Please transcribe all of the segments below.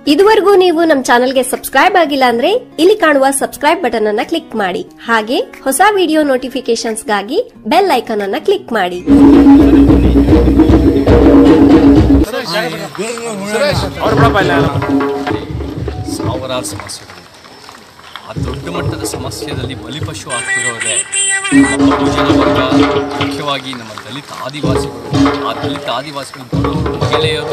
ಇದುವರೆಗೂ ನೀವು ನಮ್ಮ ಚಾನೆಲ್ಗೆ ಸಬ್ಸ್ಕ್ರೈಬ್ ಆಗಿಲ್ಲ ಅಂದ್ರೆ ಇಲ್ಲಿ ಕಾಣುವ ಸಬ್ಸ್ಕ್ರೈಬ್ ಬಟನ್ ಅನ್ನ ಕ್ಲಿಕ್ ಮಾಡಿ ಹಾಗೆ ಹೊಸ ವಿಡಿಯೋ ನೋಟಿಫಿಕೇಶನ್ಸ್ಗಾಗಿ ಬೆಲ್ ಐಕಾನ್ ಅನ್ನ ಕ್ಲಿಕ್ ಮಾಡಿ ಸಾವಿರಾರು ಸಮಸ್ಯೆಗಳು ಆ ದೊಡ್ಡ ಮಟ್ಟದ ಸಮಸ್ಯೆಯಲ್ಲಿ ಬಲಿಪಶು ಆಗ್ತಿರೋದೇ ನಮ್ಮ ಬಹುಜನ ವರ್ಗ ಮುಖ್ಯವಾಗಿ ನಮ್ಮ ದಲಿತ ಆದಿವಾಸಿಗಳು ಆ ದಲಿತ ಆದಿವಾಸಿಗಳು ಬಡವರು ಮಹಿಳೆಯರು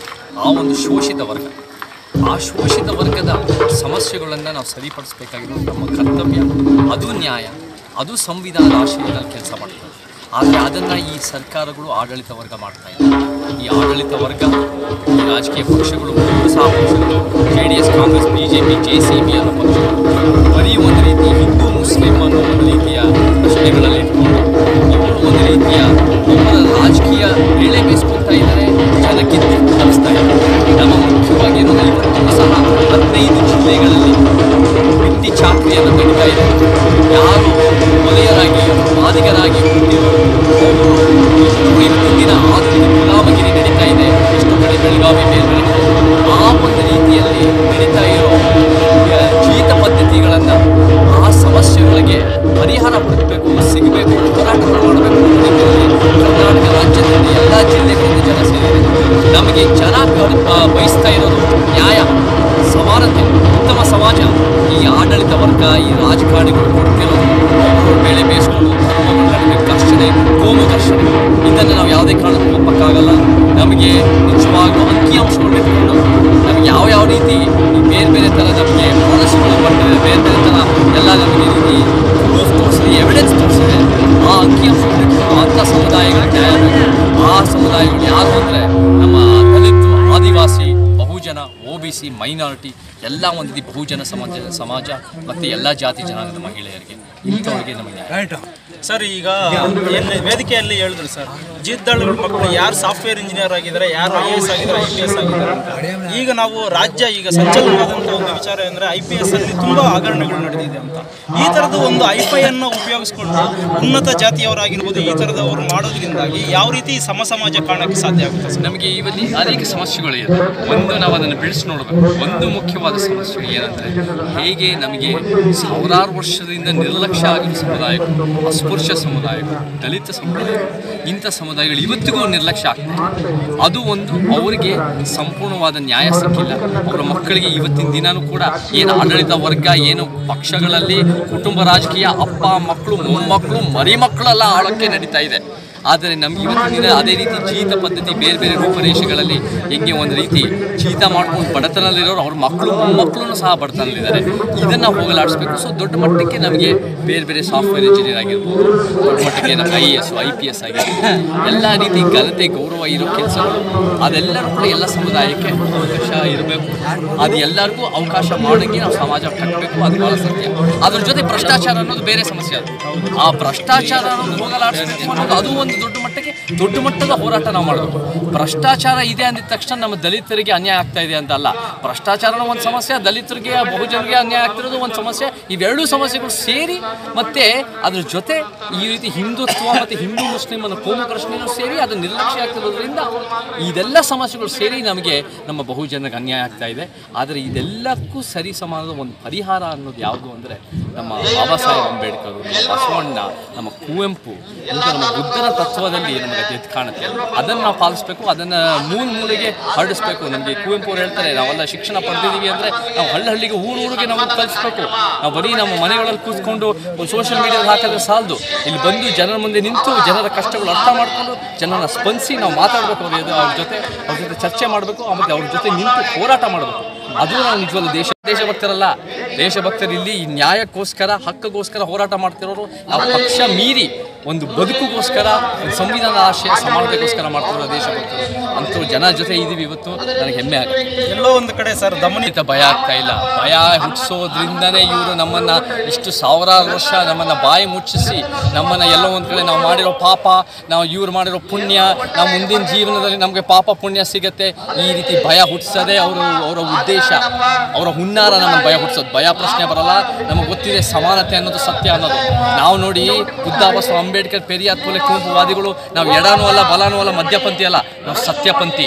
ಆ ಒಂದು ಶೋಷಿತ ವರ್ಗ ಆ ಶೋಷಿತ ವರ್ಗದ ಸಮಸ್ಯೆಗಳನ್ನು ನಾವು ಸರಿಪಡಿಸಬೇಕಾಗಿರೋದು ನಮ್ಮ ಕರ್ತವ್ಯ ಅದು ನ್ಯಾಯ ಅದು ಸಂವಿಧಾನದ ಆಶಯದಲ್ಲಿ ಕೆಲಸ ಮಾಡ್ತದೆ ಆದರೆ ಅದನ್ನು ಈ ಸರ್ಕಾರಗಳು ಆಡಳಿತ ವರ್ಗ ಮಾಡ್ತಾ ಇದೆ ಈ ಆಡಳಿತ ವರ್ಗ ಈ ರಾಜಕೀಯ ಪಕ್ಷಗಳು ಮೂರು ಸಹ ಪಕ್ಷಗಳು J D S Congress B J P J C B ಅನ್ನೋ ಪಕ್ಷಗಳು ಬರೀ ಒಂದು ರೀತಿ ಹಿಂದೂ ಮುಸ್ಲಿಂ ಅನ್ನೋ ಒಂದು ರೀತಿಯ ಪ್ರಶ್ನೆಗಳಲ್ಲಿ ಇಟ್ಕೊಂಡು ಇವರು ಒಂದು ರೀತಿಯ ಅವರ ರಾಜಕೀಯ ಬೇಳೆ ಬೇಯಿಸ್ಕೊಳ್ತಾ ಇದ್ದಾರೆ ಜನಕ್ಕೆ ದಿಕ್ಕು ತಪ್ಪಿಸ್ತಾ ಇದ್ದಾರೆ ನಮ್ಮ ಮುಖ್ಯವಾಗಿ ಇರೋದು ಇವತ್ತು ಸಹ ಹದಿನೈದು ಜಿಲ್ಲೆಗಳಲ್ಲಿ ವ್ಯಕ್ತಿ ಚಾಕ್ರಿಯನ್ನು ನಡೀತಾ ಇದೆ ಯಾರು ವಲಯರಾಗಿ ಬಾಧಿಗರಾಗಿ ಹುಟ್ಟಿರೋರು ಅವರು ಇವತ್ತಿನ ದಿನ ಆಧುನಿಕ ಗುಲಾಮಗಿರಿ ನಡೀತಾ ಇದೆ ಎಷ್ಟು ಕಡೆ ಬೆಳಗಾವಿ ಬೇರೆ ಬೇರೆ ಕಡೆ. ಆ ಒಂದು ರೀತಿಯಲ್ಲಿ ನಡೀತಾ ಇರೋ ಆ, ಜೀತ ಪದ್ಧತಿಗಳನ್ನು ಆ ಸಮಸ್ಯೆಗಳಿಗೆ ಪರಿಹಾರ ಪಡೆಯಬೇಕು ಸಿಗಬೇಕು ಹೋರಾಟಗಳು ಮಾಡಬೇಕು ಅನ್ನೋ ನಿಟ್ಟಿನಲ್ಲಿ ಕರ್ನಾಟಕ ರಾಜ್ಯದಲ್ಲಿ ಎಲ್ಲ ಜಿಲ್ಲೆಗಳಿಂದ ಜನ ಸೇರಿದೆ ನಮಗೆ ಜನ ಬ- ಬ- ಬಯಸ್ತಾ ಇರೋದು ನ್ಯಾಯ ಸಮಾನತೆ ಉತ್ತಮ ಸಮಾಜ ಈ ಆಡಳಿತ ವರ್ಗ ಈ ರಾಜಕಾರಣಿಗಳು ಕೊಡ್ತಿರೋದು ಅವರು ಬೆಳೆ ಬೇಯಿಸ್ಕೊಂಡು ಧರ್ಮಗಳ ನಡುವೆ ಘರ್ಷಣೆ ಕೋಮು ಘರ್ಷಣೆ ಇದನ್ನು ನಾವು ಯಾವುದೇ ಕಾರಣಕ್ಕೂ ಒಪ್ಪಕ್ಕಾಗಲ್ಲ ನಮಗೆ ನಿಜವಾಗ್ಲೂ ಅಂಕಿಅಂಶಗಳು ಇಟ್ಕೊಂಡು ನಮಗೆ ಯಾವ ಯಾವ ರೀತಿ ಈ ಬೇರೆ ಬೇರೆ ಥರ ನಮಗೆ ಪಾಲಿಸಿಗಳು ಬರ್ತವೆ ಬೇರೆ ಬೇರೆ ಥರ ಎಲ್ಲ ನಮಗೆ ರೀತಿ ಪ್ರೂಫ್ ತೋರಿಸಿದೆ ಎವಿಡೆನ್ಸ್ ತೋರಿಸಿದೆ ಆ ಅಂಕಿಅಂಶಗಳು ಇಟ್ಕೊಂಡು ಅಂಥ ಸಮುದಾಯಗಳು ನ್ಯಾಯ ಬೇಕು. ಆ ಸಮುದಾಯಗಳು ಯಾರು ಅಂದರೆ ನಮ್ಮ ದಲಿತರು ಆದಿವಾಸಿ ಬಹುಜನ ಒ ಬಿ ಸಿ ಮೈನಾರಿಟಿ ಎಲ್ಲ ಒಂದು ರೀತಿ ಬಹುಜನ ಸಮಾಜ ಸಮಾಜ ಮತ್ತು ಎಲ್ಲ ಜಾತಿ ಜನಾಂಗದ ಮಹಿಳೆಯರಿಗೆ ಇಂಥವ್ರಿಗೆ ನಮಗೆ ನ್ಯಾಯ. ಸರ್ ಈಗ ಏನು ವೇದಿಕೆಯಲ್ಲಿ ಹೇಳಿದ್ರು ಸರ್ ಜಿದ್ದಾಳುಗಳ ಮಕ್ಕಳು ಯಾರು ಸಾಫ್ಟ್ವೇರ್ ಇಂಜಿನಿಯರ್ ಆಗಿದ್ದಾರೆ ಯಾರು ಐ ಎಸ್ ಆಗಿದ್ದಾರೆ ಐ ಪಿ ಎಸ್ ಆಗಿದ್ದಾರೆ ಅಂತ ಈಗ ನಾವು ರಾಜ್ಯ ಈಗ ಸಂಚಲನವಾದಂಥ ಒಂದು ವಿಚಾರ ಅಂದರೆ ಐ ಪಿ ಎಸ್ ಅಲ್ಲಿ ತುಂಬ ಹಗರಣಗಳು ನಡೆದಿದೆ ಅಂತ ಈ ಥರದ ಒಂದು ಐಫೈ ಅನ್ನು ಉಪಯೋಗಿಸ್ಕೊಂಡು ಉನ್ನತ ಜಾತಿಯವರಾಗಿರ್ಬೋದು ಈ ಥರದವರು ಮಾಡೋದ್ರಿಂದಾಗಿ ಯಾವ ರೀತಿ ಸಮ ಸಮಾಜ ಕಾಣಕ್ಕೆ ಸಾಧ್ಯ ಆಗುತ್ತೆ ಸರ್ ನಮಗೆ ಇವಲ್ಲಿ ಅನೇಕ ಸಮಸ್ಯೆಗಳು ಇದೆ ಒಂದು ನಾವು ಅದನ್ನು ಬಿಡಿಸಿ ನೋಡಬೇಕು ಒಂದು ಮುಖ್ಯವಾದ ಸಮಸ್ಯೆ ಏನಂದರೆ ಹೇಗೆ ನಮಗೆ ಸಾವಿರಾರು ವರ್ಷದಿಂದ ನಿರ್ಲಕ್ಷ್ಯ ಆಗಿರೋ ಸಮುದಾಯಗಳು ಅಸ್ಪೃಶ್ಯ ಸಮುದಾಯಗಳು ದಲಿತ ಸಮುದಾಯಗಳು ಇಂಥ ಸಮುದಾಯಗಳು ಇವತ್ತಿಗೂ ನಿರ್ಲಕ್ಷ್ಯ ಆಗ್ತದೆ ಅದು ಒಂದು ಅವರಿಗೆ ಸಂಪೂರ್ಣವಾದ ನ್ಯಾಯ ಸಿಕ್ಕಿಲ್ಲ ಅವರ ಮಕ್ಕಳಿಗೆ ಇವತ್ತಿನ ದಿನಾನೂ ಕೂಡ ಏನು ಆಡಳಿತ ವರ್ಗ ಏನು ಪಕ್ಷಗಳಲ್ಲಿ ಕುಟುಂಬ ರಾಜಕೀಯ ಅಪ್ಪ ಮಕ್ಕಳು ಮೊಮ್ಮಕ್ಕಳು ಮರಿ ಮಕ್ಕಳೆಲ್ಲ ಆಳಕ್ಕೆ ನಡೀತಾ ಇದೆ ಆದರೆ ನಮ್ಗೆ ಇವತ್ತಿನ ದಿನ ಅದೇ ರೀತಿ ಜೀತ ಪದ್ಧತಿ ಬೇರೆ ಬೇರೆ ರೂಪರೇಷೆಗಳಲ್ಲಿ ಹೆಂಗೆ ಒಂದು ರೀತಿ ಜೀತ ಮಾಡ್ಕೊಂಡು ಬಡತನದಲ್ಲಿರೋರು ಅವ್ರ ಮಕ್ಕಳು ಮೊಮ್ಮಕ್ಕಳು ಸಹ ಬಡತನದಲ್ಲಿದ್ದಾರೆ ಇದನ್ನು ಹೋಗಲಾಡಿಸ್ಬೇಕು ಸೊ ದೊಡ್ಡ ಮಟ್ಟಕ್ಕೆ ನಮಗೆ ಬೇರೆ ಬೇರೆ ಸಾಫ್ಟ್ವೇರ್ ಇಂಜಿನಿಯರ್ ಆಗಿರ್ಬೋದು ದೊಡ್ಡ ಮಟ್ಟಕ್ಕೆ ನಮ್ಗೆ I A S I P S ಆಗಿರ್ಬೋದು ಎಲ್ಲ ರೀತಿ ಘನತೆ ಗೌರವ ಇರೋ ಕೆಲಸಗಳು ಅದೆಲ್ಲರೂ ಕೂಡ ಎಲ್ಲ ಸಮುದಾಯಕ್ಕೆ ಅವಕಾಶ ಇರಬೇಕು ಅದು ಎಲ್ಲರಿಗೂ ಅವಕಾಶ ಮಾಡೋಂಗೆ ನಾವು ಸಮಾಜ ಕಟ್ಟಬೇಕು ಅದು ಭಾಳ ಸತ್ಯ ಅದ್ರ ಜೊತೆ ಭ್ರಷ್ಟಾಚಾರ ಅನ್ನೋದು ಬೇರೆ ಸಮಸ್ಯೆ ಅದು ಆ ಭ್ರಷ್ಟಾಚಾರ ಅನ್ನೋದು ಹೋಗಲಾಡಿಸ್ಬೇಕು ಅನ್ನೋದು ಅದು ಒಂದು ದೊಡ್ಡ ಮಟ್ಟಕ್ಕೆ ದೊಡ್ಡ ಮಟ್ಟದ ಹೋರಾಟ ನಾವು ಮಾಡಬೇಕು ಭ್ರಷ್ಟಾಚಾರ ಇದೆ ಅಂದಿದ ತಕ್ಷಣ ನಮ್ಮ ದಲಿತರಿಗೆ ಅನ್ಯಾಯ ಆಗ್ತಾ ಇದೆ ಅಂತ ಅಲ್ಲ ಭ್ರಷ್ಟಾಚಾರನೂ ಒಂದು ಸಮಸ್ಯೆ ದಲಿತರಿಗೆ ಬಹುಜನರಿಗೆ ಅನ್ಯಾಯ ಆಗ್ತಿರೋದು ಒಂದು ಸಮಸ್ಯೆ ಇವೆರಡೂ ಸಮಸ್ಯೆಗಳು ಸೇರಿ ಮತ್ತೆ ಅದ್ರ ಜೊತೆ ಈ ರೀತಿ ಹಿಂದುತ್ವ ಮತ್ತು ಹಿಂದೂ ಮುಸ್ಲಿಂ ಅನ್ನೋ ಕೋಮು ಪ್ರಶ್ನೆಯೂ ಸೇರಿ ಅದು ನಿರ್ಲಕ್ಷ್ಯ ಆಗ್ತಿರೋದ್ರಿಂದ ಇದೆಲ್ಲ ಸಮಸ್ಯೆಗಳು ಸೇರಿ ನಮಗೆ ನಮ್ಮ ಬಹುಜನರಿಗೆ ಅನ್ಯಾಯ ಆಗ್ತಾ ಇದೆ ಆದರೆ ಇದೆಲ್ಲಕ್ಕೂ ಸರಿ ಸಮಾನದ ಒಂದು ಪರಿಹಾರ ಅನ್ನೋದು ಯಾವುದು ಅಂದರೆ ನಮ್ಮ ಬಾಬಾ ಸಾಹೇಬ್ ಅಂಬೇಡ್ಕರ್ ನಮ್ಮ ಬಸವಣ್ಣ ನಮ್ಮ ಕುವೆಂಪು ಇಂಥ ನಮ್ಮ ಬುದ್ಧನ ತತ್ವದಲ್ಲಿ ನಮಗೆ ಅದು ಎದ್ದು ಕಾಣುತ್ತೆ ಅದನ್ನು ನಾವು ಪಾಲಿಸಬೇಕು ಅದನ್ನು ಮೂಲ ಮೂಲೆಗೆ ಹರಡಿಸ್ಬೇಕು ನಮಗೆ ಕುವೆಂಪು ಅವ್ರು ಹೇಳ್ತಾರೆ ನಾವೆಲ್ಲ ಶಿಕ್ಷಣ ಪಡೆದಿದ್ದೀವಿ ಅಂದರೆ ನಾವು ಹಳ್ಳಿ ಹಳ್ಳಿಗೆ ಊರು ಊರಿಗೆ ನಾವು ಕಲಿಸ್ಬೇಕು ನಾವು ಬರೀ ನಮ್ಮ ಮನೆಗಳಲ್ಲಿ ಕೂತ್ಕೊಂಡು ಸೋಷಿಯಲ್ ಮೀಡಿಯಾದಲ್ಲಿ ಹಾಕಿದ್ರೆ ಸಾಲದು ಇಲ್ಲಿ ಬಂದು ಜನರ ಮುಂದೆ ನಿಂತು ಜನರ ಕಷ್ಟಗಳು ಅರ್ಥ ಮಾಡಿಕೊಂಡು ಜನರನ್ನ ಸ್ಪಂದಿಸಿ ನಾವು ಮಾತಾಡಬೇಕು ಅವ್ರ ಎದುರು ಅವ್ರ ಜೊತೆ ಅವ್ರ ಜೊತೆ ಚರ್ಚೆ ಮಾಡಬೇಕು ಆಮೇಲೆ ಅವ್ರ ಜೊತೆ ನಿಂತು ಹೋರಾಟ ಮಾಡಬೇಕು ಅದು ನಾವು ನಿಜವಾಗ್ಲೂ ದೇಶ ದೇಶಭಕ್ತರಲ್ಲ ದೇಶಭಕ್ತರು ಇಲ್ಲಿ ಈ ನ್ಯಾಯಕ್ಕೋಸ್ಕರ ಹಕ್ಕಗೋಸ್ಕರ ಹೋರಾಟ ಮಾಡ್ತಿರೋರು ಯಾವ ಪಕ್ಷ ಮೀರಿ ಒಂದು ಬದುಕುಗೋಸ್ಕರ ಒಂದು ಸಂವಿಧಾನ ಆಶಯ ಸಮಾನತೆಗೋಸ್ಕರ ಮಾಡ್ತಿರೋ ದೇಶಭಕ್ತರು ಅಂತೂ ಜನ ಜೊತೆ ಇದೀವಿ ಇವತ್ತು ನನಗೆ ಹೆಮ್ಮೆ ಆಗುತ್ತೆ ಎಲ್ಲೋ ಒಂದು ಕಡೆ ಸರ್ ದಮನಿ ಖಂಡಿತ ಭಯ ಆಗ್ತಾ ಇಲ್ಲ ಭಯ ಹುಟ್ಟಿಸೋದ್ರಿಂದನೇ ಇವರು ನಮ್ಮನ್ನ ಇಷ್ಟು ಸಾವಿರಾರು ವರ್ಷ ನಮ್ಮನ್ನ ಬಾಯಿ ಮುಚ್ಚಿಸಿ ನಮ್ಮನ್ನ ಎಲ್ಲೋ ಒಂದು ಕಡೆ ನಾವು ಮಾಡಿರೋ ಪಾಪ ನಾವು ಇವ್ರು ಮಾಡಿರೋ ಪುಣ್ಯ ನಾವು ಮುಂದಿನ ಜೀವನದಲ್ಲಿ ನಮಗೆ ಪಾಪ ಪುಣ್ಯ ಸಿಗತ್ತೆ ಈ ರೀತಿ ಭಯ ಹುಟ್ಟಿಸೋದೇ ಅವರು ಅವರ ಉದ್ದೇಶ ಅವರ ಹುನ್ನಾರ ನಮ್ಮನ್ನು ಭಯ ಹುಟ್ಟಿಸೋದು ಭಯ ಪ್ರಶ್ನೆ ಬರಲ್ಲ ನಮಗೆ ಗೊತ್ತಿದೆ ಸಮಾನತೆ ಅನ್ನೋದು ಸತ್ಯ ಅನ್ನೋದು ನಾವು ನೋಡಿ ಬುದ್ಧ ಬಸವ ಅಂಬೇಡ್ಕರ್ ಪೆರಿಯಾರ್ ಪುಲೆ ಕುಂಪುವಾದಿಗಳು ನಾವು ಎಡನೂ ಅಲ್ಲ ಬಲನೂ ಅಲ್ಲ ಮಧ್ಯಪಂಥಿ ಅಲ್ಲ ನಾವು ಸತ್ಯಪಂಥಿ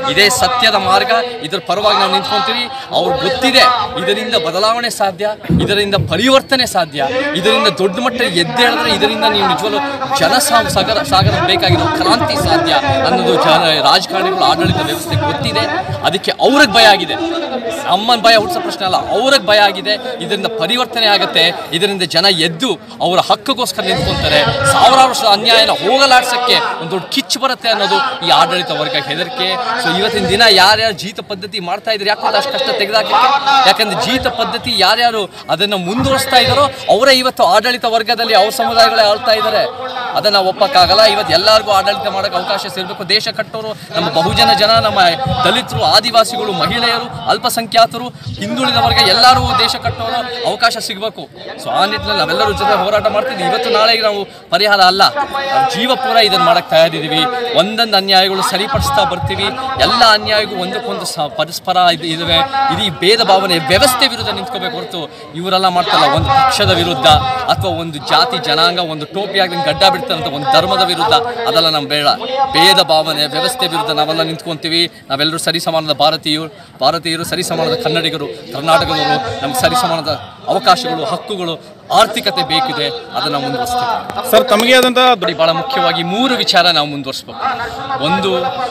ಇದೇ ಸತ್ಯದ ಮಾರ್ಗ ಇದರ ಪರವಾಗಿ ನಾವು ನಿಂತ್ಕೊಂತೀವಿ ಅವ್ರು ಗೊತ್ತಿದೆ ಇದರಿಂದ ಬದಲಾವಣೆ ಸಾಧ್ಯ ಇದರಿಂದ ಪರಿವರ್ತನೆ ಸಾಧ್ಯ ಇದರಿಂದ ದೊಡ್ಡ ಮಟ್ಟ ಎದ್ದೇಳಿದ್ರೆ ಇದರಿಂದ ನೀವು ನಿಜವಲ್ಲೂ ಜನ ಸಾ- ಸಾಗರ ಸಾಗರ ಬೇಕಾಗಿರೋ ಕ್ರಾಂತಿ ಸಾಧ್ಯ ಅನ್ನೋದು ಜನ ರಾಜಕಾರಣಿಗಳು ಆಡಳಿತ ವ್ಯವಸ್ಥೆ ಗೊತ್ತಿದೆ ಅದಕ್ಕೆ ಅವ್ರಿಗೆ ಭಯ ಆಗಿದೆ ನಮ್ಮ ಭಯ ಹುಟ್ಟಿಸೋ ಪ್ರಶ್ನೆ ಅಲ್ಲ ಅವ್ರಿಗೆ ಭಯ ಆಗಿದೆ ಇದರಿಂದ ಪರಿವರ್ತನೆ ಆಗುತ್ತೆ ಇದರಿಂದ ಜನ ಎದ್ದು ಅವರ ಹಕ್ಕಿಗೋಸ್ಕರ ನಿಂತ್ಕೊಂತಾರೆ ಸಾವಿರಾರು ವರ್ಷದ ಅನ್ಯಾಯನ ಹೋಗಲಾಡ್ಸಕ್ಕೆ ಒಂದು ದೊಡ್ಡ ಕಿಚ್ಚು ಬರುತ್ತೆ ಅನ್ನೋದು ಈ ಆಡಳಿತ ವರ್ಗ ಹೆದರಿಕೆ ಸೊ ಇವತ್ತಿನ ದಿನ ಯಾರ್ಯಾರು ಜೀತ ಪದ್ಧತಿ ಮಾಡ್ತಾ ಇದ್ದಾರೆ ಯಾಕೆ ಅಷ್ಟು ಕಷ್ಟ ತೆಗೆದಾಕಕ್ಕೆ ಯಾಕಂದ್ರೆ ಜೀತ ಪದ್ಧತಿ ಯಾರ್ಯಾರು ಅದನ್ನು ಮುಂದುವರಿಸ್ತಾ ಇದ್ದಾರೋ ಅವರೇ ಇವತ್ತು ಆಡಳಿತ ವರ್ಗದಲ್ಲಿ ಅವ್ರ ಸಮುದಾಯಗಳೇ ಆಳ್ತಾ ಇದ್ದಾರೆ ಅದನ್ನ ಒಪ್ಪಕ್ಕಾಗಲ್ಲ ಇವತ್ತು ಎಲ್ಲರಿಗೂ ಆಡಳಿತ ಮಾಡೋಕೆ ಅವಕಾಶ ಸಿಗಬೇಕು ದೇಶ ಕಟ್ಟೋರು ನಮ್ಮ ಬಹುಜನ ಜನ ನಮ್ಮ ದಲಿತರು ಆದಿವಾಸಿಗಳು ಮಹಿಳೆಯರು ಅಲ್ಪಸಂಖ್ಯಾತರು ಹಿಂದುಳಿದ ವರ್ಗ ಎಲ್ಲರೂ ದೇಶ ಕಟ್ಟೋರು ಅವಕಾಶ ಸಿಗಬೇಕು ಸೊ ಆ ನಿಟ್ಟಿನಲ್ಲಿ ನಾವೆಲ್ಲರೂ ಜೊತೆ ಹೋರಾಟ ಮಾಡ್ತಿದ್ವಿ ಇವತ್ತು ನಾಳೆ ನಾವು ಪರಿಹಾರ ಅಲ್ಲ ನಾವು ಜೀವ ಪೂರ ಇದನ್ನ ಮಾಡಕ್ ತಯಾರಿದ್ದೀವಿ ಒಂದೊಂದು ಅನ್ಯಾಯಗಳು ಸರಿಪಡಿಸ್ತಾ ಬರ್ತೀವಿ ಎಲ್ಲ ಅನ್ಯಾಯಗೂ ಒಂದಕ್ಕೊಂದು ಸ ಪರಸ್ಪರ ಇದು ಇದಾವೆ ಇಡೀ ಭೇದ ಭಾವನೆ ವ್ಯವಸ್ಥೆ ವಿರುದ್ಧ ನಿಂತ್ಕೋಬೇಕು ಹೊರತು ಇವರೆಲ್ಲ ಮಾಡ್ತಾರಲ್ಲ ಒಂದು ಪಕ್ಷದ ವಿರುದ್ಧ ಅಥವಾ ಒಂದು ಜಾತಿ ಜನಾಂಗ ಒಂದು ಟೋಪಿ ಆಗಿ ಗಡ್ಡ ಬಿಡ್ತಾರಂತ ಒಂದು ಧರ್ಮದ ವಿರುದ್ಧ ಅದೆಲ್ಲ ನಮ್ ಬೇಡ ಭೇದ ಭಾವನೆ ವ್ಯವಸ್ಥೆ ವಿರುದ್ಧ ನಾವೆಲ್ಲ ನಿಂತ್ಕೊಂತೀವಿ ನಾವೆಲ್ಲರೂ ಸರಿ ಸಮಾನದ ಭಾರತೀಯರು ಭಾರತೀಯರು ಸರಿ ಸಮಾನದ ಕನ್ನಡಿಗರು ಕರ್ನಾಟಕದವರು ನಮ್ಗೆ ಸರಿ ಸಮಾನದ ಅವಕಾಶಗಳು ಹಕ್ಕುಗಳು ಆರ್ಥಿಕತೆ ಬೇಕಿದೆ ಅದನ್ನು ಮುಂದುವರಿಸ್ತೀವಿ ಸರ್ ತಮಗೆ ಆದಂತ ನೋಡಿ ಬಹಳ ಮುಖ್ಯವಾಗಿ ಮೂರು ವಿಚಾರ ನಾವು ಮುಂದುವರಿಸ್ಬೇಕು ಒಂದು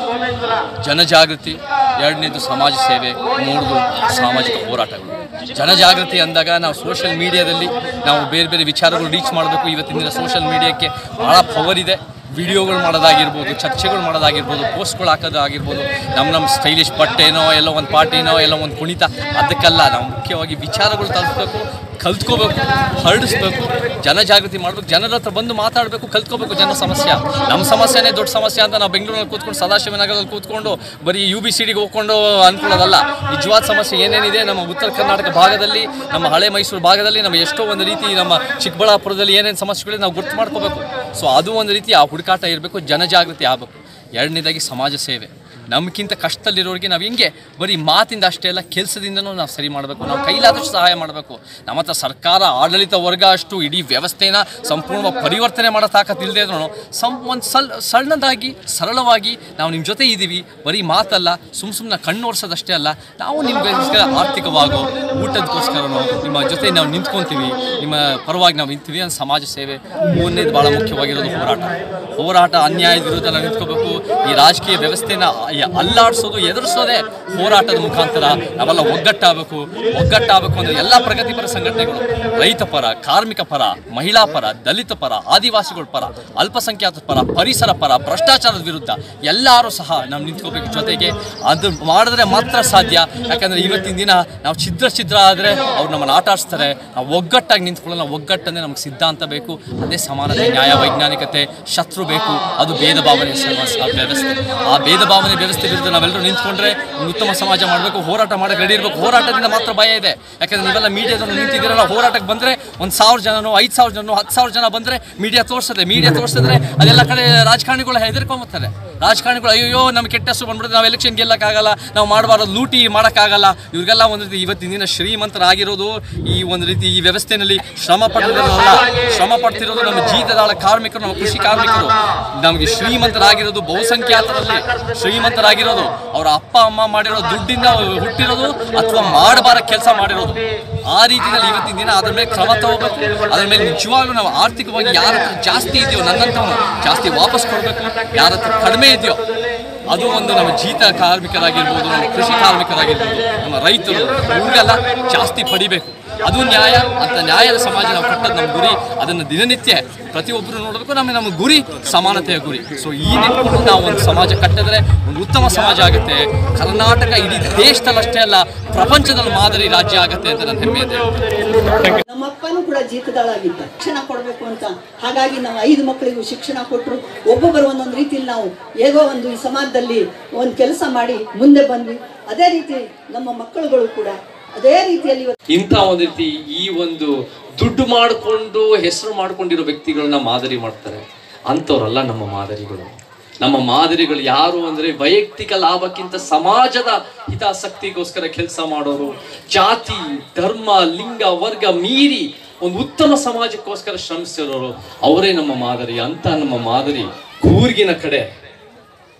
ಜನಜಾಗೃತಿ ಎರಡನೇದು ಸಮಾಜ ಸೇವೆ ಮೂರದು ಸಾಮಾಜಿಕ ಹೋರಾಟಗಳು ಜನಜಾಗೃತಿ ಅಂದಾಗ ನಾವು ಸೋಷಿಯಲ್ ಮೀಡಿಯಾದಲ್ಲಿ ನಾವು ಬೇರೆ ಬೇರೆ ವಿಚಾರಗಳು ರೀಚ್ ಮಾಡಬೇಕು ಇವತ್ತಿನ ದಿನ ಸೋಷಿಯಲ್ ಮೀಡಿಯಾಕ್ಕೆ ಭಾಳ ಪವರ್ ಇದೆ ವಿಡಿಯೋಗಳು ಮಾಡೋದಾಗಿರ್ಬೋದು ಚರ್ಚೆಗಳು ಮಾಡೋದಾಗಿರ್ಬೋದು ಪೋಸ್ಟ್ಗಳು ಹಾಕೋದಾಗಿರ್ಬೋದು ನಮ್ಮ ನಮ್ಮ ಸ್ಟೈಲಿಶ್ ಬಟ್ಟೆನೋ ಎಲ್ಲೋ ಒಂದು ಪಾರ್ಟಿನೋ ಎಲ್ಲೋ ಒಂದು ಕುಣಿತ ಅದಕ್ಕಲ್ಲ ನಾವು ಮುಖ್ಯವಾಗಿ ವಿಚಾರಗಳು ತಲುಪಬೇಕು ಕಲ್ತ್ಕೋಬೇಕು ಹರಡಿಸ್ಬೇಕು ಜನಜಾಗೃತಿ ಮಾಡ್ಬೇಕು ಜನರ ಹತ್ರ ಬಂದು ಮಾತಾಡಬೇಕು ಕಲ್ತ್ಕೋಬೇಕು ಜನ ಸಮಸ್ಯೆ ನಮ್ಮ ಸಮಸ್ಯೆನೇ ದೊಡ್ಡ ಸಮಸ್ಯೆ ಅಂತ ನಾವು ಬೆಂಗಳೂರಲ್ಲಿ ಕೂತ್ಕೊಂಡು ಸದಾಶಿವನಗರದಲ್ಲಿ ಕೂತ್ಕೊಂಡು ಬರೀ ಯು ಬಿ ಸಿ ಡಿಗೆ ಹೋಗ್ಕೊಂಡು ಅನ್ಕೊಳ್ಳೋದಲ್ಲ ನಿಜವಾದ ಸಮಸ್ಯೆ ಏನೇನಿದೆ ನಮ್ಮ ಉತ್ತರ ಕರ್ನಾಟಕ ಭಾಗದಲ್ಲಿ ನಮ್ಮ ಹಳೆ ಮೈಸೂರು ಭಾಗದಲ್ಲಿ ನಮ್ಮ ಎಷ್ಟೋ ಒಂದು ರೀತಿ ನಮ್ಮ ಚಿಕ್ಕಬಳ್ಳಾಪುರದಲ್ಲಿ ಏನೇನು ಸಮಸ್ಯೆಗಳಿದೆ ನಾವು ಗುರ್ತು ಮಾಡ್ಕೋಬೇಕು ಸೊ ಅದು ಒಂದು ರೀತಿ ಆ ಹುಡುಕಾಟ ಇರಬೇಕು ಜನಜಾಗೃತಿ ಆಗಬೇಕು ಎರಡನೇದಾಗಿ ಸಮಾಜ ಸೇವೆ ನಮ್ಗಿಂತ ಕಷ್ಟದಲ್ಲಿರೋರಿಗೆ ನಾವು ಹಿಂಗೆ ಬರೀ ಮಾತಿಂದ ಅಷ್ಟೇ ಅಲ್ಲ ಕೆಲಸದಿಂದನೂ ನಾವು ಸರಿ ಮಾಡಬೇಕು ನಾವು ಕೈಲಾದಷ್ಟು ಸಹಾಯ ಮಾಡಬೇಕು ನಮ್ಮ ಹತ್ರ ಸರ್ಕಾರ ಆಡಳಿತ ವರ್ಗ ಅಷ್ಟು ಇಡೀ ವ್ಯವಸ್ಥೆನ ಸಂಪೂರ್ಣವಾಗಿ ಪರಿವರ್ತನೆ ಮಾಡೋ ತಾಕತ್ತು ಇಲ್ಲದೆ ಇದ್ರೂ ಸಂ ಒಂದು ಸಲ್ ಸಣ್ಣದಾಗಿ ಸರಳವಾಗಿ ನಾವು ನಿಮ್ಮ ಜೊತೆ ಇದ್ದೀವಿ ಬರೀ ಮಾತಲ್ಲ ಸುಮ್ಮ ಸುಮ್ಮನೆ ಕಣ್ಣು ಒರೆಸೋದಷ್ಟೇ ಅಲ್ಲ ನಾವು ನಿಮಗೋಸ್ಕರ ಆರ್ಥಿಕವಾಗೋ ಊಟದಗೋಸ್ಕರನೋ ನಿಮ್ಮ ಜೊತೆ ನಾವು ನಿಂತ್ಕೊತೀವಿ ನಿಮ್ಮ ಪರವಾಗಿ ನಾವು ನಿಂತೀವಿ ಅಂತ ಸಮಾಜ ಸೇವೆ ಮೂರನೇದು ಭಾಳ ಮುಖ್ಯವಾಗಿರೋದು ಹೋರಾಟ ಹೋರಾಟ ಅನ್ಯಾಯದ ವಿರುದ್ಧ ನಾವು ನಿಂತ್ಕೋಬೇಕು ಈ ರಾಜಕೀಯ ವ್ಯವಸ್ಥೆನ ಈ ಅಲ್ಲಾಡಿಸೋದು ಎದುರಿಸೋದೇ ಹೋರಾಟದ ಮುಖಾಂತರ ನಾವೆಲ್ಲ ಒಗ್ಗಟ್ಟಾಗಬೇಕು ಒಗ್ಗಟ್ಟಾಗಬೇಕು ಅಂದರೆ ಎಲ್ಲ ಪ್ರಗತಿಪರ ಸಂಘಟನೆಗಳು ರೈತ ಪರ ಕಾರ್ಮಿಕ ಪರ ಮಹಿಳಾ ಪರ ದಲಿತ ಪರ ಆದಿವಾಸಿಗಳ ಪರ ಅಲ್ಪಸಂಖ್ಯಾತರ ಪರ ಪರಿಸರ ಪರ ಭ್ರಷ್ಟಾಚಾರದ ವಿರುದ್ಧ ಎಲ್ಲರೂ ಸಹ ನಾವು ನಿಂತ್ಕೋಬೇಕು ಜೊತೆಗೆ ಅದು ಮಾಡಿದ್ರೆ ಮಾತ್ರ ಸಾಧ್ಯ ಯಾಕಂದರೆ ಇವತ್ತಿನ ದಿನ ನಾವು ಛಿದ್ರ ಛಿದ್ರ ಆದರೆ ಅವ್ರು ನಮ್ಮನ್ನು ಆಟ ಆಡಿಸ್ತಾರೆ ನಾವು ಒಗ್ಗಟ್ಟಾಗಿ ನಿಂತ್ಕೊಳ್ಳೋಣ ಒಗ್ಗಟ್ಟಂದರೆ ನಮಗೆ ಸಿದ್ಧಾಂತ ಬೇಕು ಅದೇ ಸಮಾನತೆ ನ್ಯಾಯ ವೈಜ್ಞಾನಿಕತೆ ಶತ್ರು ಬೇಕು ಅದು ಭೇದ ಭಾವನೆ ಸ- ಸ- ವ್ಯವಸ್ಥೆ ಆ ಭೇದ ಭಾವನೆ ವ್ಯವಸ್ಥೆ ವಿರುದ್ಧ ನಾವೆಲ್ಲರೂ ನಿಂತ್ಕೊಂಡ್ರೆ ಒಂದು ಉತ್ತಮ ಸಮಾಜ ಮಾಡಬೇಕು ಹೋರಾಟ ಮಾಡಕ್ಕೆ ರೆಡಿ ಇರಬೇಕು ಹೋರಾಟದಿಂದ ಮಾತ್ರ ಭಯ ಇದೆ ಯಾಕಂದ್ರೆ ನೀವೆಲ್ಲ ಮೀಡಿಯಾದಲ್ಲಿ ನಿಂತಿದ್ದೀರಲ್ಲ ಹೋರಾಟಕ್ಕೆ ಬಂದರೆ ಒಂದು ಸಾವಿರ ಜನನೋ ಐದು ಸಾವಿರ ಜನನೋ ಹತ್ತು ಸಾವಿರ ಜನ ಬಂದರೆ ಮೀಡಿಯಾ ತೋರಿಸ್ತದೆ ಮೀಡಿಯಾ ತೋರಿಸಿದ್ರೆ ಅದೆಲ್ಲ ಕಡೆ ರಾಜಕಾರಣಿಗಳು ಹೆದರ್ಕೊಂಬತ್ತಾರೆ ರಾಜಕಾರಣಿಗಳು ಅಯ್ಯೋ ನಮ್ಗೆ ಕೆಟ್ಟ ಹೆಸರು ಬಂದ್ಬಿಡುತ್ತೆ ನಾವು ಎಲೆಕ್ಷನ್ ಗೆಲ್ಲಕ್ಕಾಗಲ್ಲ ನಾವು ಮಾಡಬಾರ್ದು ಲೂಟಿ ಮಾಡೋಕ್ಕಾಗಲ್ಲ ಇವ್ರಿಗೆಲ್ಲ ಒಂದು ರೀತಿ ಇವತ್ತಿನ ದಿನ ಶ್ರೀಮಂತರಾಗಿರೋದು ಈ ಒಂದು ರೀತಿ ಈ ವ್ಯವಸ್ಥೆಯಲ್ಲಿ ಶ್ರಮ ಪಡ್ತಿರೋದಲ್ಲ ಶ್ರಮ ಪಡ್ತಿರೋದು ನಮ್ಮ ಜೀತದಾಳ ಕಾರ್ಮಿಕರು ನಮ್ಮ ಕೃಷಿ ಕಾರ್ಮಿಕರು ನಮಗೆ ಶ್ರೀಮಂತರಾಗಿರೋದು ಬಹುಸಂಖ್ಯಾತರಲ್ಲಿ ಶ್ರೀಮಂತರಾಗಿರೋದು ಅವರ ಅಪ್ಪ ಅಮ್ಮ ಮಾಡಿರೋ ದುಡ್ಡಿಂದ ಹುಟ್ಟಿರೋದು ಅಥವಾ ಮಾಡಬಾರ ಕೆಲಸ ಮಾಡಿರೋದು ಆ ರೀತಿಯಲ್ಲಿ ಇವತ್ತಿನ ದಿನ ಅದ್ರ ಮೇಲೆ ಕ್ರಮ ತಗೋಬೇಕು ಅದ್ರ ಮೇಲೆ ನಿಜವಾಗ್ಲೂ ನಾವು ಆರ್ಥಿಕವಾಗಿ ಯಾರ ಹತ್ರ ಜಾಸ್ತಿ ಇದೆಯೋ ನನ್ನಂಥವನು ಜಾಸ್ತಿ ವಾಪಸ್ ಕೊಡಬೇಕು ಯಾರ ಹತ್ರ ಕಡಿಮೆ ಇದೆಯೋ ಅದು ಒಂದು ನಮ್ಮ ಜೀತ ಕಾರ್ಮಿಕರಾಗಿರ್ಬೋದು ನಮ್ಮ ಕೃಷಿ ಕಾರ್ಮಿಕರಾಗಿರ್ಬೋದು ನಮ್ಮ ರೈತರು ಇವ್ರಿಗೆಲ್ಲ ಜಾಸ್ತಿ ಪಡಿಬೇಕು ಅದು ನ್ಯಾಯ ಅಂತ ನ್ಯಾಯದ ಸಮಾಜ ನಾವು ಕಟ್ಟೋದು ನಮ್ಮ ಗುರಿ ಅದನ್ನು ದಿನನಿತ್ಯ ಪ್ರತಿಯೊಬ್ಬರು ನೋಡಬೇಕು ನಮ್ಮ ನಮ್ಮ ಗುರಿ ಸಮಾನತೆಯ ಗುರಿ ಸೊ ಈ ನಿಟ್ಟಿನಲ್ಲಿ ನಾವು ಒಂದು ಸಮಾಜ ಕಟ್ಟಿದ್ರೆ ಒಂದು ಉತ್ತಮ ಸಮಾಜ ಆಗುತ್ತೆ ಕರ್ನಾಟಕ ಇಡೀ ದೇಶದಲ್ಲಷ್ಟೇ ಅಲ್ಲ ಪ್ರಪಂಚದಲ್ಲಿ ಮಾದರಿ ರಾಜ್ಯ ಆಗುತ್ತೆ ಅಂತ ನನ್ನ ಹೆಮ್ಮೆ ಇದೆ ನಮ್ಮ ಅಪ್ಪನೂ ಕೂಡ ಜೀತದಾಳಾಗಿದ್ದ ಶಿಕ್ಷಣ ಕೊಡಬೇಕು ಅಂತ ಹಾಗಾಗಿ ನಾವು ಐದು ಮಕ್ಕಳಿಗೂ ಶಿಕ್ಷಣ ಕೊಟ್ಟರು ಒಬ್ಬೊಬ್ಬರು ಒಂದೊಂದು ರೀತಿಯಲ್ಲಿ ನಾವು ಹೇಗೋ ಒಂದು ಈ ಸಮಾಜದಲ್ಲಿ ಒಂದು ಕೆಲಸ ಮಾಡಿ ಮುಂದೆ ಬಂದ್ವಿ ಅದೇ ರೀತಿ ನಮ್ಮ ಮಕ್ಕಳುಗಳು ಕೂಡ ಅದೇ ರೀತಿಯಲ್ಲಿ ಇವತ್ತು ಇಂಥ ಒಂದು ರೀತಿ ಈ ಒಂದು ದುಡ್ಡು ಮಾಡಿಕೊಂಡು ಹೆಸರು ಮಾಡ್ಕೊಂಡಿರೋ ವ್ಯಕ್ತಿಗಳನ್ನ ಮಾದರಿ ಮಾಡ್ತಾರೆ ಅಂಥವ್ರಲ್ಲ ನಮ್ಮ ಮಾದರಿಗಳು ನಮ್ಮ ಮಾದರಿಗಳು ಯಾರು ಅಂದ್ರೆ ವೈಯಕ್ತಿಕ ಲಾಭಕ್ಕಿಂತ ಸಮಾಜದ ಹಿತಾಸಕ್ತಿಗೋಸ್ಕರ ಕೆಲಸ ಮಾಡೋರು ಜಾತಿ ಧರ್ಮ ಲಿಂಗ ವರ್ಗ ಮೀರಿ ಒಂದು ಉತ್ತಮ ಸಮಾಜಕ್ಕೋಸ್ಕರ ಶ್ರಮಿಸಿರೋರು ಅವರೇ ನಮ್ಮ ಮಾದರಿ ಅಂತ ನಮ್ಮ ಮಾದರಿ ಕೂರ್ಗಿನ ಕಡೆ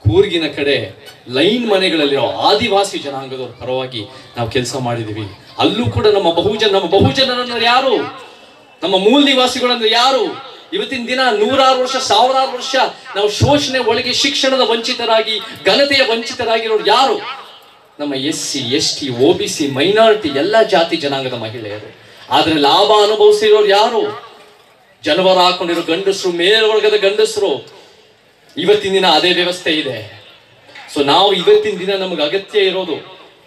ಕೂರ್ಗಿನ ಕಡೆ ಲೈನ್ ಮನೆಗಳಲ್ಲಿರೋ ಆದಿವಾಸಿ ಜನಾಂಗದವ್ರ ಪರವಾಗಿ ನಾವು ಕೆಲಸ ಮಾಡಿದೀವಿ ಅಲ್ಲೂ ಕೂಡ ನಮ್ಮ ಬಹುಜನ ನಮ್ಮ ಬಹುಜನರನ್ನ ಯಾರು ನಮ್ಮ ಮೂಲ ನಿವಾಸಿಗಳಂದ್ರೆ ಯಾರು ಇವತ್ತಿನ ದಿನ ನೂರಾರು ವರ್ಷ ಸಾವಿರಾರು ವರ್ಷ ನಾವು ಶೋಷಣೆ ಒಳಗೆ ಶಿಕ್ಷಣದ ವಂಚಿತರಾಗಿ ಘನತೆಯ ವಂಚಿತರಾಗಿರೋರು ಯಾರು ನಮ್ಮ S C S T O B C minority ಎಲ್ಲ ಜಾತಿ ಜನಾಂಗದ ಮಹಿಳೆಯರು ಆದ್ರೆ ಲಾಭ ಅನುಭವಿಸಿರೋರು ಯಾರು ಜನವರ ಹಾಕೊಂಡಿರೋ ಗಂಡಸರು ಮೇಲ್ವರ್ಗದ ಗಂಡಸರು ಇವತ್ತಿನ ದಿನ ಅದೇ ವ್ಯವಸ್ಥೆ ಇದೆ ಸೊ ನಾವು ಇವತ್ತಿನ ದಿನ ನಮಗೆ ಅಗತ್ಯ ಇರೋದು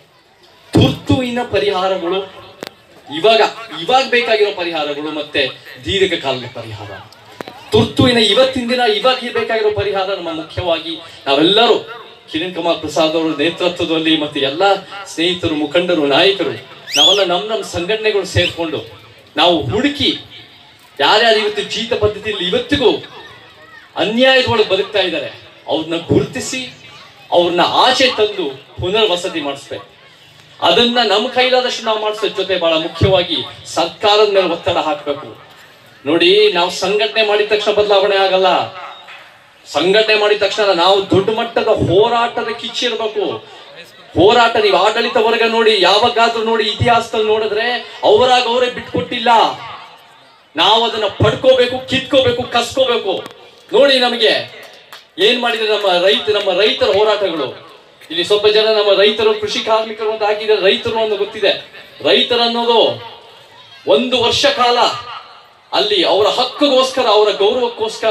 ತುರ್ತುವಿನ ಪರಿಹಾರಗಳು ಇವಾಗ ಇವಾಗ ಬೇಕಾಗಿರೋ ಪರಿಹಾರಗಳು ಮತ್ತೆ ದೀರ್ಘಕಾಲದ ಪರಿಹಾರ ತುರ್ತುವಿನ ಇವತ್ತಿನ ದಿನ ಇವಾಗ ಬೇಕಾಗಿರೋ ಪರಿಹಾರ ನಮ್ಮ ಮುಖ್ಯವಾಗಿ ನಾವೆಲ್ಲರೂ ಕಿರಣ್ ಕುಮಾರ್ ಪ್ರಸಾದ್ ಅವರ ನೇತೃತ್ವದಲ್ಲಿ ಮತ್ತೆ ಎಲ್ಲ ಸ್ನೇಹಿತರು ಮುಖಂಡರು ನಾಯಕರು ನಾವೆಲ್ಲ ನಮ್ಮ ನಮ್ಮ ಸಂಘಟನೆಗಳು ಸೇರ್ಕೊಂಡು ನಾವು ಹುಡುಕಿ ಯಾರ್ಯಾರು ಇವತ್ತು ಜೀತ ಪದ್ಧತಿಯಲ್ಲಿ ಇವತ್ತಿಗೂ ಅನ್ಯಾಯದೊಳಗೆ ಬದುಕ್ತಾ ಇದ್ದಾರೆ ಅವ್ರನ್ನ ಗುರುತಿಸಿ ಅವ್ರನ್ನ ಆಚೆ ತಂದು ಪುನರ್ವಸತಿ ಮಾಡಿಸ್ಬೇಕು ಅದನ್ನ ನಮ್ಮ ಕೈಲಾದಷ್ಟು ನಾವು ಮಾಡಿಸೋ ಜೊತೆ ಬಹಳ ಮುಖ್ಯವಾಗಿ ಸರ್ಕಾರದ ಮೇಲೆ ಒತ್ತಡ ಹಾಕ್ಬೇಕು ನೋಡಿ ನಾವು ಸಂಘಟನೆ ಮಾಡಿದ ತಕ್ಷಣ ಬದಲಾವಣೆ ಆಗಲ್ಲ ಸಂಘಟನೆ ಮಾಡಿದ ತಕ್ಷಣ ನಾವು ದೊಡ್ಡ ಮಟ್ಟದ ಹೋರಾಟದ ಕಿಚ್ಚಿರ್ಬೇಕು ಹೋರಾಟ ನೀವು ಆಡಳಿತ ವರ್ಗ ನೋಡಿ ಯಾವಾಗಾದ್ರೂ ನೋಡಿ ಇತಿಹಾಸದಲ್ಲಿ ನೋಡಿದ್ರೆ ಅವರಾಗ ಅವರೇ ಬಿಟ್ಕೊಟ್ಟಿಲ್ಲ ನಾವು ಅದನ್ನ ಪಡ್ಕೋಬೇಕು ಕಿತ್ಕೋಬೇಕು ಕಸ್ಕೋಬೇಕು ನೋಡಿ ನಮಗೆ ಏನ್ ಮಾಡಿದ್ರೆ ನಮ್ಮ ರೈತ ನಮ್ಮ ರೈತರ ಹೋರಾಟಗಳು ಇಲ್ಲಿ ಸ್ವಲ್ಪ ಜನ ನಮ್ಮ ರೈತರು ಕೃಷಿ ಕಾರ್ಮಿಕರು ಅಂತ ಹಾಕಿದ್ರೆ ರೈತರು ಅಂತ ಗೊತ್ತಿದೆ ರೈತರ ಅನ್ನೋದು ಒಂದು ವರ್ಷ ಕಾಲ ಅಲ್ಲಿ ಅವರ ಹಕ್ಕಿಗೋಸ್ಕರ ಅವರ ಗೌರವಕ್ಕೋಸ್ಕರ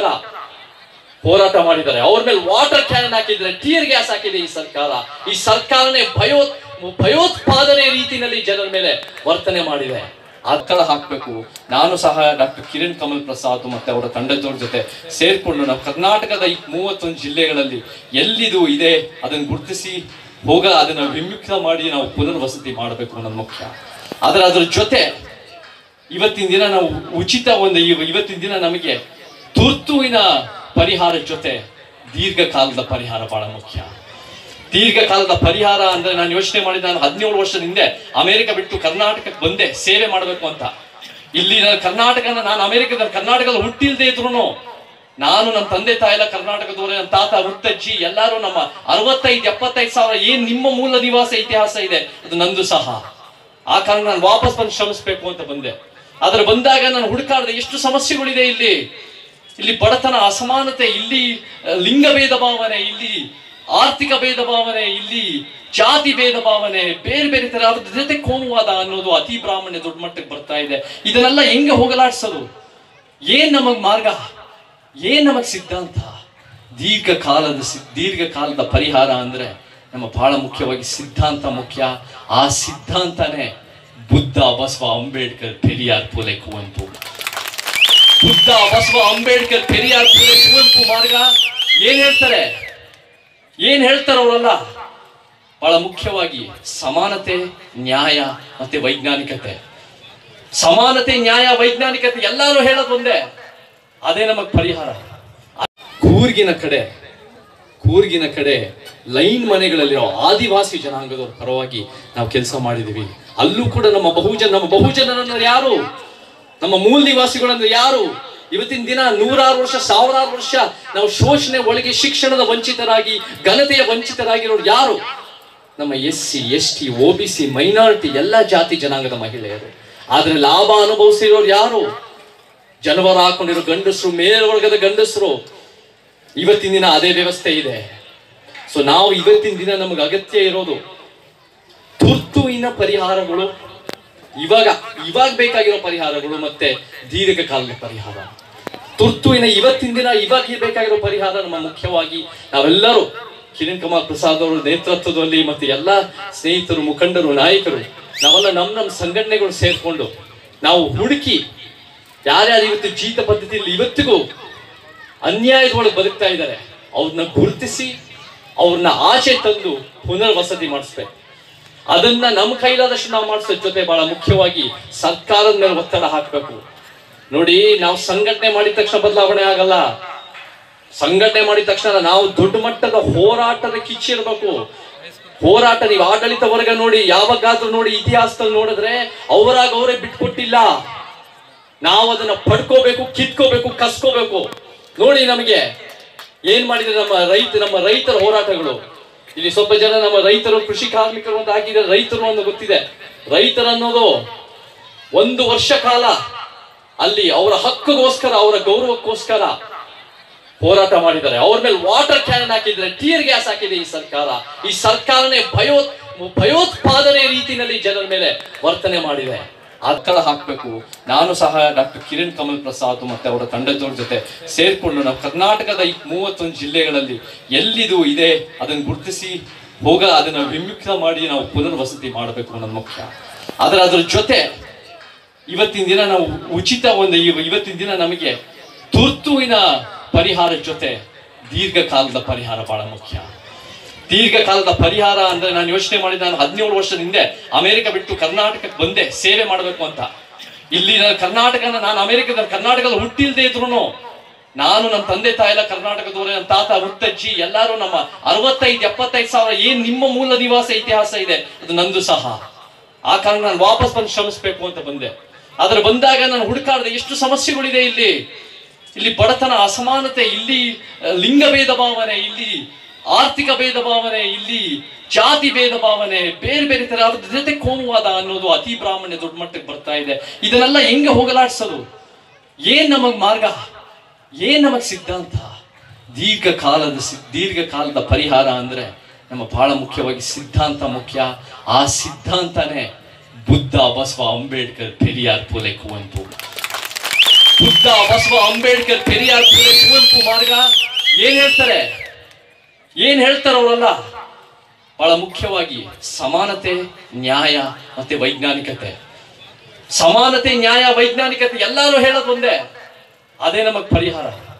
ಹೋರಾಟ ಮಾಡಿದ್ದಾರೆ ಅವ್ರ ಮೇಲೆ ವಾಟರ್ ಕ್ಯಾನನ್ ಹಾಕಿದ್ರೆ ಟಿಯರ್ ಗ್ಯಾಸ್ ಹಾಕಿದೆ ಈ ಸರ್ಕಾರ ಈ ಸರ್ಕಾರನೇ ಭಯೋ ಭಯೋತ್ಪಾದನೆ ರೀತಿಯಲ್ಲಿ ಜನರ ಮೇಲೆ ವರ್ತನೆ ಮಾಡಿದೆ ಅಕ್ಕಳ ಹಾಕ್ಬೇಕು ನಾನು ಸಹ ಡಾಕ್ಟರ್ ಕಿರಣ್ ಕಮಲ್ ಪ್ರಸಾದ್ ಮತ್ತೆ ಅವರ ತಂಡದವ್ರ ಜೊತೆ ಸೇರ್ಕೊಂಡು ನಾವು ಕರ್ನಾಟಕದ ಈ ಮೂವತ್ತೊಂದು ಜಿಲ್ಲೆಗಳಲ್ಲಿ ಎಲ್ಲಿದು ಇದೆ ಅದನ್ನು ಗುರುತಿಸಿ ಹೋಗ ಅದನ್ನ ವಿಮುಕ್ತ ಮಾಡಿ ನಾವು ಪುನರ್ವಸತಿ ಮಾಡಬೇಕು ಅನ್ನೋದು ಮುಖ್ಯ ಆದ್ರೆ ಅದ್ರ ಜೊತೆ ಇವತ್ತಿನ ದಿನ ನಾವು ಉಚಿತ ಒಂದು ಇವ- ಇವತ್ತಿನ ದಿನ ನಮಗೆ ತುರ್ತುವಿನ ಪರಿಹಾರದ ಜೊತೆ ದೀರ್ಘಕಾಲದ ಪರಿಹಾರ ಬಹಳ ಮುಖ್ಯ ದೀರ್ಘಕಾಲದ ಪರಿಹಾರ ಅಂದ್ರೆ ನಾನು ಯೋಚನೆ ಮಾಡಿದ ನಾನು ಹದಿನೇಳು ವರ್ಷದ ಹಿಂದೆ ಅಮೆರಿಕ ಬಿಟ್ಟು ಕರ್ನಾಟಕಕ್ಕೆ ಬಂದೆ ಸೇವೆ ಮಾಡಬೇಕು ಅಂತ ಇಲ್ಲಿ ನಾನು ಕರ್ನಾಟಕನ ನಾನು ಅಮೆರಿಕದ ಕರ್ನಾಟಕದ ಹುಟ್ಟಿಲ್ದೇ ಇದ್ರು ನಾನು ನಮ್ಮ ತಂದೆ ತಾಯಿ ಎಲ್ಲ ಕರ್ನಾಟಕದವರೇ ನನ್ನ ತಾತ ಮುತ್ತಜ್ಜಿ ಎಲ್ಲರೂ ನಮ್ಮ ಅರವತ್ತೈದು ಎಪ್ಪತ್ತೈದು ಸಾವಿರ ಏನ್ ನಿಮ್ಮ ಮೂಲ ನಿವಾಸ ಇತಿಹಾಸ ಇದೆ ಅದು ನಂದು ಸಹ ಆ ಕಾರಣ ನಾನು ವಾಪಸ್ ಬಂದು ಶ್ರಮಿಸ್ಬೇಕು ಅಂತ ಬಂದೆ ಆದ್ರೆ ಬಂದಾಗ ನಾನು ಹುಡುಕಾಡಿದೆ ಎಷ್ಟು ಸಮಸ್ಯೆಗಳಿದೆ ಇಲ್ಲಿ ಇಲ್ಲಿ ಬಡತನ ಅಸಮಾನತೆ ಇಲ್ಲಿ ಆ, ಲಿಂಗ ಭೇದ ಭಾವನೆ ಇಲ್ಲಿ ಆರ್ಥಿಕ ಭೇದ ಭಾವನೆ ಇಲ್ಲಿ ಜಾತಿ ಭೇದ ಭಾವನೆ ಬೇರೆ ಬೇರೆ ತರ ಅದ್ರ ಜೊತೆ ಕೋಮುವಾದ ಅನ್ನೋದು ಅತಿ ಬ್ರಾಹ್ಮಣ್ಯ ದೊಡ್ಡ ಮಟ್ಟಕ್ಕೆ ಬರ್ತಾ ಇದೆ ಇದನ್ನೆಲ್ಲ ಹೆಂಗೆ ಹೋಗಲಾಡಿಸೋದು ಏನ್ ನಮಗ್ ಮಾರ್ಗ ಏನ್ ನಮಗ್ ಸಿದ್ಧಾಂತ ದೀರ್ಘಕಾಲದ ಸಿ- ದೀರ್ಘಕಾಲದ ಪರಿಹಾರ ಅಂದ್ರೆ ನಮ್ಮ ಬಹಳ ಮುಖ್ಯವಾಗಿ ಸಿದ್ಧಾಂತ ಮುಖ್ಯ ಆ ಸಿದ್ಧಾಂತನೇ ಬುದ್ಧ ಬಸವ ಅಂಬೇಡ್ಕರ್ ಪೆರಿಯಾರ್ ಪುಲೆ ಕುವೆಂಪು ಬುದ್ಧ ಬಸವ ಅಂಬೇಡ್ಕರ್ ಪೆರಿಯಾರ್ ಪುಲೆ ಕುವೆಂಪು ಮಾರ್ಗ ಏನ್ ಹೇಳ್ತಾರೆ ಏನ್ ಹೇಳ್ತಾರೆ ಅವರೆಲ್ಲ ಬಹಳ ಮುಖ್ಯವಾಗಿ ಸಮಾನತೆ ನ್ಯಾಯ ಮತ್ತೆ ವೈಜ್ಞಾನಿಕತೆ ಸಮಾನತೆ ನ್ಯಾಯ ವೈಜ್ಞಾನಿಕತೆ ಎಲ್ಲರೂ ಹೇಳೋದು ಒಂದೇ ಅದೇ ನಮಗ್ ಪರಿಹಾರ ಕೂರ್ಗಿನ ಕಡೆ ಕೂರ್ಗಿನ ಕಡೆ ಲೈನ್ ಮನೆಗಳಲ್ಲಿರೋ ಆದಿವಾಸಿ ಜನಾಂಗದವ್ರ ಪರವಾಗಿ ನಾವು ಕೆಲಸ ಮಾಡಿದೀವಿ ಅಲ್ಲೂ ಕೂಡ ನಮ್ಮ ಬಹುಜನ ನಮ್ಮ ಬಹುಜನರನ್ನ ಯಾರು ನಮ್ಮ ಮೂಲ ನಿವಾಸಿಗಳಂದ್ರೆ ಯಾರು ಇವತ್ತಿನ ದಿನ ನೂರಾರು ವರ್ಷ ಸಾವಿರಾರು ವರ್ಷ ನಾವು ಶೋಷಣೆ ಒಳಗೆ ಶಿಕ್ಷಣದ ವಂಚಿತರಾಗಿ ಘನತೆಯ ವಂಚಿತರಾಗಿರೋರು ಯಾರು ನಮ್ಮ S C S T O B C minority ಎಲ್ಲ ಜಾತಿ ಜನಾಂಗದ ಮಹಿಳೆಯರು ಆದ್ರೆ ಲಾಭ ಅನುಭವಿಸಿರೋರು ಯಾರು ಜನವರ ಹಾಕೊಂಡಿರೋ ಗಂಡಸರು ಮೇಲ್ವರ್ಗದ ಗಂಡಸರು ಇವತ್ತಿನ ದಿನ ಅದೇ ವ್ಯವಸ್ಥೆ ಇದೆ ಸೊ ನಾವು ಇವತ್ತಿನ ದಿನ ನಮಗೆ ಅಗತ್ಯ ಇರೋದು ತುರ್ತುವಿನ ಪರಿಹಾರಗಳು ಇವಾಗ ಇವಾಗ ಬೇಕಾಗಿರೋ ಪರಿಹಾರಗಳು ಮತ್ತೆ ದೀರ್ಘಕಾಲದ ಪರಿಹಾರ ತುರ್ತುವಿನ ಇವತ್ತಿನ ದಿನ ಇವಾಗ ಬೇಕಾಗಿರೋ ಪರಿಹಾರ ನಮ್ಮ ಮುಖ್ಯವಾಗಿ ನಾವೆಲ್ಲರೂ ಕಿರಣ್ ಕುಮಾರ್ ಪ್ರಸಾದ್ ಅವರ ನೇತೃತ್ವದಲ್ಲಿ ಮತ್ತೆ ಎಲ್ಲ ಸ್ನೇಹಿತರು ಮುಖಂಡರು ನಾಯಕರು ನಾವೆಲ್ಲ ನಮ್ಮ ನಮ್ಮ ಸಂಘಟನೆಗಳು ಸೇರ್ಕೊಂಡು ನಾವು ಹುಡುಕಿ ಯಾರ್ಯಾರು ಇವತ್ತು ಜೀತ ಪದ್ಧತಿಯಲ್ಲಿ ಇವತ್ತಿಗೂ ಅನ್ಯಾಯದೊಳಗೆ ಬದುಕ್ತಾ ಇದ್ದಾರೆ ಅವ್ರನ್ನ ಗುರುತಿಸಿ ಅವ್ರನ್ನ ಆಚೆ ತಂದು ಪುನರ್ವಸತಿ ಮಾಡಿಸ್ಬೇಕು ಅದನ್ನ ನಮ್ಮ ಕೈಲಾದಷ್ಟು ನಾವು ಮಾಡಿಸೋ ಜೊತೆ ಬಹಳ ಮುಖ್ಯವಾಗಿ ಸರ್ಕಾರದ ಮೇಲೆ ಒತ್ತಡ ಹಾಕ್ಬೇಕು ನೋಡಿ ನಾವು ಸಂಘಟನೆ ಮಾಡಿದ ತಕ್ಷಣ ಬದಲಾವಣೆ ಆಗಲ್ಲ ಸಂಘಟನೆ ಮಾಡಿದ ತಕ್ಷಣ ನಾವು ದೊಡ್ಡ ಮಟ್ಟದ ಹೋರಾಟದ ಕಿಚ್ಚಿರ್ಬೇಕು ಹೋರಾಟ ನೀವು ಆಡಳಿತ ವರ್ಗ ನೋಡಿ ಯಾವಾಗಾದ್ರೂ ನೋಡಿ ಇತಿಹಾಸದಲ್ಲಿ ನೋಡಿದ್ರೆ ಅವರಾಗ ಅವರೇ ಬಿಟ್ಕೊಟ್ಟಿಲ್ಲ ನಾವು ಅದನ್ನ ಪಡ್ಕೋಬೇಕು ಕಿತ್ಕೋಬೇಕು ಕಸ್ಕೋಬೇಕು ನೋಡಿ ನಮಗೆ ಏನ್ ಮಾಡಿದ್ರೆ ನಮ್ಮ ರೈತ ನಮ್ಮ ರೈತರ ಹೋರಾಟಗಳು ಇಲ್ಲಿ ಸ್ವಲ್ಪ ಜನ ನಮ್ಮ ರೈತರು ಕೃಷಿ ಕಾರ್ಮಿಕರು ಅಂತ ಹಾಕಿದ್ರೆ ರೈತರು ಅನ್ನೋ ಗೊತ್ತಿದೆ ರೈತರನ್ನೋದು ಒಂದು ವರ್ಷ ಕಾಲ ಅಲ್ಲಿ ಅವರ ಹಕ್ಕಿಗೋಸ್ಕರ ಅವರ ಗೌರವಕ್ಕೋಸ್ಕರ ಹೋರಾಟ ಮಾಡಿದ್ದಾರೆ ಅವ್ರ ಮೇಲೆ ವಾಟರ್ ಕ್ಯಾನನ್ ಹಾಕಿದ್ರೆ ಟಿಯರ್ ಗ್ಯಾಸ್ ಹಾಕಿದೆ ಈ ಸರ್ಕಾರ ಈ ಸರ್ಕಾರನೇ ಭಯೋ ಭಯೋತ್ಪಾದನೆ ರೀತಿಯಲ್ಲಿ ಜನರ ಮೇಲೆ ವರ್ತನೆ ಮಾಡಿದೆ ಅಕ್ಕಳ ಹಾಕ್ಬೇಕು ನಾನು ಸಹ ಡಾಕ್ಟರ್ ಕಿರಣ್ ಕಮಲ್ ಪ್ರಸಾದ್ ಮತ್ತೆ ಅವರ ತಂಡದವ್ರ ಜೊತೆ ಸೇರ್ಕೊಂಡು ನಾವು ಕರ್ನಾಟಕದ ಈ ಮೂವತ್ತೊಂದು ಜಿಲ್ಲೆಗಳಲ್ಲಿ ಎಲ್ಲಿದು ಇದೆ ಅದನ್ನು ಗುರುತಿಸಿ ಹೋಗ ಅದನ್ನ ವಿಮುಕ್ತ ಮಾಡಿ ನಾವು ಪುನರ್ವಸತಿ ಮಾಡಬೇಕು ಅನ್ನೋದು ಮುಖ್ಯ ಆದ್ರೆ ಅದ್ರ ಜೊತೆ ಇವತ್ತಿನ ದಿನ ನಾವು ಉಚಿತ ಒಂದು ಇವ- ಇವತ್ತಿನ ದಿನ ನಮಗೆ ತುರ್ತುವಿನ ಪರಿಹಾರ ಜೊತೆ ದೀರ್ಘಕಾಲದ ಪರಿಹಾರ ಬಹಳ ಮುಖ್ಯ ದೀರ್ಘಕಾಲದ ಪರಿಹಾರ ಅಂದ್ರೆ ನಾನು ಯೋಚನೆ ಮಾಡಿದ ನಾನು ಹದಿನೇಳು ವರ್ಷದ ಹಿಂದೆ ಅಮೆರಿಕ ಬಿಟ್ಟು ಕರ್ನಾಟಕಕ್ಕೆ ಬಂದೆ ಸೇವೆ ಮಾಡಬೇಕು ಅಂತ ಇಲ್ಲಿ ನಾನು ಕರ್ನಾಟಕನ ನಾನು ಅಮೆರಿಕದ ಕರ್ನಾಟಕದ ಹುಟ್ಟಿಲ್ದೇ ಇದ್ರು ನಾನು ನಮ್ಮ ತಂದೆ ತಾಯಿ ಎಲ್ಲ ಕರ್ನಾಟಕದವರೇ ನಮ್ಮ ತಾತ ಮುತ್ತಜ್ಜಿ ಎಲ್ಲರೂ ನಮ್ಮ ಅರವತ್ತೈದು ಎಪ್ಪತ್ತೈದು ಸಾವಿರ ಏನ್ ನಿಮ್ಮ ಮೂಲ ನಿವಾಸ ಇತಿಹಾಸ ಇದೆ ಅದು ನಂದು ಸಹ ಆ ಕಾರಣ ನಾನು ವಾಪಸ್ ಬಂದು ಶ್ರಮಿಸ್ಬೇಕು ಅಂತ ಬಂದೆ ಆದ್ರೆ ಬಂದಾಗ ನಾನು ಹುಡುಕಾಡಿದೆ ಎಷ್ಟು ಸಮಸ್ಯೆಗಳಿದೆ ಇಲ್ಲಿ ಇಲ್ಲಿ ಬಡತನ ಅಸಮಾನತೆ ಇಲ್ಲಿ ಅಹ್, ಲಿಂಗ ಭೇದ ಭಾವನೆ ಇಲ್ಲಿ ಆರ್ಥಿಕ ಭೇದ ಭಾವನೆ ಇಲ್ಲಿ ಜಾತಿ ಭೇದ ಭಾವನೆ ಬೇರೆ ಬೇರೆ ತರ ಅದ್ರ ಜೊತೆ ಕೋಮುವಾದ ಅನ್ನೋದು ಅತಿ ಬ್ರಾಹ್ಮಣ್ಯ ದೊಡ್ಡ ಮಟ್ಟಕ್ಕೆ ಬರ್ತಾ ಇದೆ ಇದನ್ನೆಲ್ಲ ಹೆಂಗೆ ಹೋಗಲಾಡಿಸೋದು ಏನ್ ನಮಗ್ ಮಾರ್ಗ ಏನ್ ನಮಗ್ ಸಿದ್ಧಾಂತ ದೀರ್ಘಕಾಲದ ಸಿ- ದೀರ್ಘಕಾಲದ ಪರಿಹಾರ ಅಂದ್ರೆ ನಮ್ಮ ಬಹಳ ಮುಖ್ಯವಾಗಿ ಸಿದ್ಧಾಂತ ಮುಖ್ಯ ಆ ಸಿದ್ಧಾಂತನೇ ಬುದ್ಧ ಬಸವ ಅಂಬೇಡ್ಕರ್ ಪೆರಿಯಾರ್ ಪುಲೆ ಕುವೆಂಪು ಬುದ್ಧ ಬಸವ ಅಂಬೇಡ್ಕರ್ ಪೆರಿಯಾರ್ ಪುಲೆ ಕುವೆಂಪು ಮಾರ್ಗ ಏನ್ ಹೇಳ್ತಾರೆ ಏನ್ ಹೇಳ್ತಾರೆ ಅವರೆಲ್ಲ ಬಹಳ ಮುಖ್ಯವಾಗಿ ಸಮಾನತೆ ನ್ಯಾಯ ಮತ್ತೆ ವೈಜ್ಞಾನಿಕತೆ ಸಮಾನತೆ ನ್ಯಾಯ ವೈಜ್ಞಾನಿಕತೆ ಎಲ್ಲರೂ ಹೇಳೋದು ಒಂದೇ ಅದೇ ನಮಗ್ ಪರಿಹಾರ